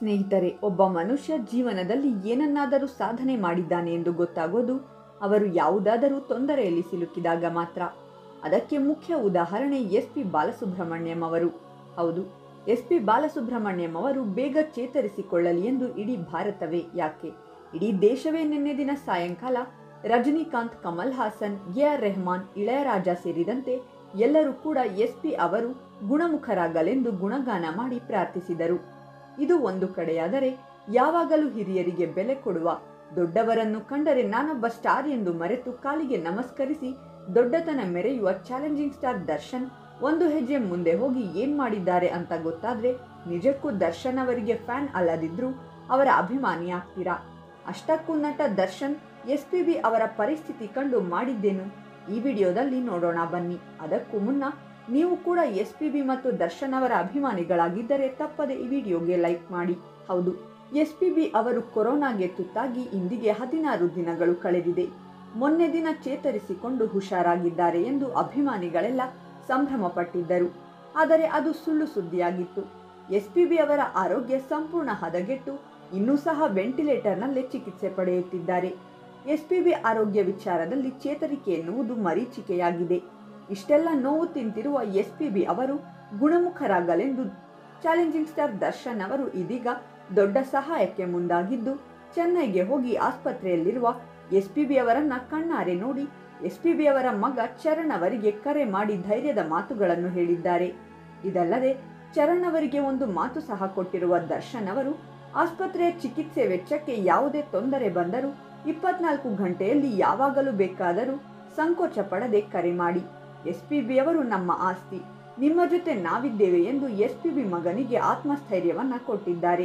ಸ್ನೇಹಿತರೆ ಒಬ್ಬ ಮನುಷ್ಯ ಜೀವನದಲ್ಲಿ ಏನನ್ನಾದರೂ ಸಾಧನೆ ಮಾಡಿದ್ದಾನೆ ಎಂದು ಗೊತ್ತಾಗೋದು ಅವರು ಯಾವುದಾದರೂ ತೊಂದರೆಯಲ್ಲಿ ಸಿಲುಕಿದಾಗ ಮಾತ್ರ ಅದಕ್ಕೆ ಮುಖ್ಯ ಉದಾಹರಣೆ ಎಸ್ ಪಿ ಬಾಲಸುಬ್ರಹ್ಮಣ್ಯಂ ಅವರು ಹೌದು ಎಸ್ ಪಿ ಬಾಲಸುಬ್ರಹ್ಮಣ್ಯಂ ಅವರು ಬೇಗ ಚೇತರಿಸಿಕೊಳ್ಳಲಿ ಎಂದು ಇಡೀ ಭಾರತವೇ ಯಾಕೆ ಇಡೀ ದೇಶವೇ ನಿನ್ನೆ ದಿನ ಸಾಯಂಕಾಲ ರಜನಿಕಾಂತ್ ಕಮಲ್ ಹಾಸನ್ ಎ ಆರ್ ರೆಹಮಾನ್ ಇಳಯರಾಜ ಸೇರಿದಂತೆ ಎಲ್ಲರೂ ಕೂಡ ಎಸ್ ಪಿ ಅವರು ಗುಣಮುಖರಾಗಲೆಂದು ಗುಣಗಾನ ಮಾಡಿ ಪ್ರಾರ್ಥಿಸಿದರು ಇದು ಒಂದು ಕಡೆಯಾದರೆ ಯಾವಾಗಲೂ ಹಿರಿಯರಿಗೆ ಬೆಲೆ ಕೊಡುವ ದೊಡ್ಡವರನ್ನು ಕಂಡರೆ ನಾನೊಬ್ಬ ಸ್ಟಾರ್ ಎಂದು ಮರೆತು ಕಾಲಿಗೆ ನಮಸ್ಕರಿಸಿ ದೊಡ್ಡತನ ಮೆರೆಯುವ ಚಾಲೆಂಜಿಂಗ್ ಸ್ಟಾರ್ ದರ್ಶನ್ ಒಂದು ಹೆಜ್ಜೆ ಮುಂದೆ ಹೋಗಿ ಏನ್ ಮಾಡಿದ್ದಾರೆ ಅಂತ ಗೊತ್ತಾದ್ರೆ ನಿಜಕ್ಕೂ ದರ್ಶನ್ ಅವರಿಗೆ ಫ್ಯಾನ್ ಅಲ್ಲದಿದ್ರೂ ಅವರ ಅಭಿಮಾನಿ ಆಗ್ತೀರಾ ಅಷ್ಟಕ್ಕೂ ನಟ ದರ್ಶನ್ ಎಸ್ ಪಿ ಬಿ ಅವರ ಪರಿಸ್ಥಿತಿ ಕಂಡು ಮಾಡಿದ್ದೇನು ಈ ವಿಡಿಯೋದಲ್ಲಿ ನೋಡೋಣ ಬನ್ನಿ ಅದಕ್ಕೂ ಮುನ್ನ ನೀವು ಕೂಡ ಎಸ್ ಪಿ ಬಿ ಮತ್ತು ದರ್ಶನ್ ಅವರ ಅಭಿಮಾನಿಗಳಾಗಿದ್ದರೆ ತಪ್ಪದೆ ಈ ವಿಡಿಯೋಗೆ ಲೈಕ್ ಮಾಡಿ ಹೌದು ಎಸ್ ಪಿ ಬಿ ಅವರು ಕೊರೋನಾಗೆ ತುತ್ತಾಗಿ ಇಂದಿಗೆ ಹದಿನಾರು ದಿನಗಳು ಕಳೆದಿದೆ ಮೊನ್ನೆ ದಿನ ಚೇತರಿಸಿಕೊಂಡು ಹುಷಾರಾಗಿದ್ದಾರೆ ಎಂದು ಅಭಿಮಾನಿಗಳೆಲ್ಲ ಸಂಭ್ರಮ ಪಟ್ಟಿದ್ದರು ಆದರೆ ಅದು ಸುಳ್ಳು ಸುದ್ದಿಯಾಗಿತ್ತು ಎಸ್ ಪಿ ಬಿ ಅವರ ಆರೋಗ್ಯ ಸಂಪೂರ್ಣ ಹದಗೆಟ್ಟು ಇನ್ನೂ ಸಹ ವೆಂಟಿಲೇಟರ್ನಲ್ಲೇ ಚಿಕಿತ್ಸೆ ಪಡೆಯುತ್ತಿದ್ದಾರೆ ಎಸ್ ಪಿ ಬಿ ಆರೋಗ್ಯ ವಿಚಾರದಲ್ಲಿ ಚೇತರಿಕೆ ಎನ್ನುವುದು ಮರೀಚಿಕೆಯಾಗಿದೆ ಇಷ್ಟೆಲ್ಲ ನೋವು ತಿಂತಿರುವ ಎಸ್ ಪಿ ಬಿ ಅವರು ಗುಣಮುಖರಾಗಲೆಂದು ಚಾಲೆಂಜಿಂಗ್ ಸ್ಟಾರ್ ದರ್ಶನ್ ಅವರು ಇದೀಗ ದೊಡ್ಡ ಸಹಾಯಕ್ಕೆ ಮುಂದಾಗಿದ್ದು ಚೆನ್ನೈಗೆ ಹೋಗಿ ಆಸ್ಪತ್ರೆಯಲ್ಲಿರುವ ಎಸ್ ಪಿ ಬಿ ಅವರನ್ನ ಕಣ್ಣಾರೆ ನೋಡಿ ಎಸ್ ಪಿ ಬಿ ಅವರ ಮಗ ಚರಣ್ ಅವರಿಗೆ ಕರೆ ಮಾಡಿ ಧೈರ್ಯದ ಮಾತುಗಳನ್ನು ಹೇಳಿದ್ದಾರೆ ಇದಲ್ಲದೆ ಚರಣ್ ಅವರಿಗೆ ಒಂದು ಮಾತು ಸಹ ಕೊಟ್ಟಿರುವ ದರ್ಶನ್ ಅವರು ಆಸ್ಪತ್ರೆಯ ಚಿಕಿತ್ಸೆ ವೆಚ್ಚಕ್ಕೆ ಯಾವುದೇ ತೊಂದರೆ ಬಂದರೂ ಇಪ್ಪತ್ನಾಲ್ಕು ಗಂಟೆಯಲ್ಲಿ ಯಾವಾಗಲೂ ಬೇಕಾದರೂ ಸಂಕೋಚ ಪಡದೆ ಕರೆ ಮಾಡಿ ಎಸ್ ಪಿ ಬಿ ಅವರು ನಮ್ಮ ಆಸ್ತಿ ನಿಮ್ಮ ಜೊತೆ ನಾವಿದ್ದೇವೆ ಎಂದು ಎಸ್ ಪಿ ಬಿ ಮಗನಿಗೆ ಆತ್ಮಸ್ಥೈರ್ಯವನ್ನ ಕೊಟ್ಟಿದ್ದಾರೆ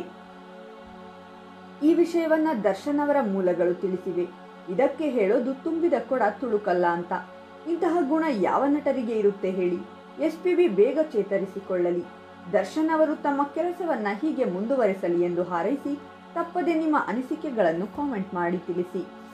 ಈ ವಿಷಯವನ್ನ ದರ್ಶನ್ ಅವರ ಮೂಲಗಳು ತಿಳಿಸಿವೆ ಇದಕ್ಕೆ ಹೇಳೋದು ತುಂಬಿದ ಕೊಡ ತುಳುಕಲ್ಲ ಅಂತ ಇಂತಹ ಗುಣ ಯಾವ ನಟರಿಗೆ ಇರುತ್ತೆ ಹೇಳಿ ಎಸ್ ಪಿ ಬಿ ಬೇಗ ಚೇತರಿಸಿಕೊಳ್ಳಲಿ ದರ್ಶನ್ ಅವರು ತಮ್ಮ ಕೆಲಸವನ್ನ ಹೀಗೆ ಮುಂದುವರೆಸಲಿ ಎಂದು ಹಾರೈಸಿ ತಪ್ಪದೆ ನಿಮ್ಮ ಅನಿಸಿಕೆಗಳನ್ನು ಕಾಮೆಂಟ್ ಮಾಡಿ ತಿಳಿಸಿ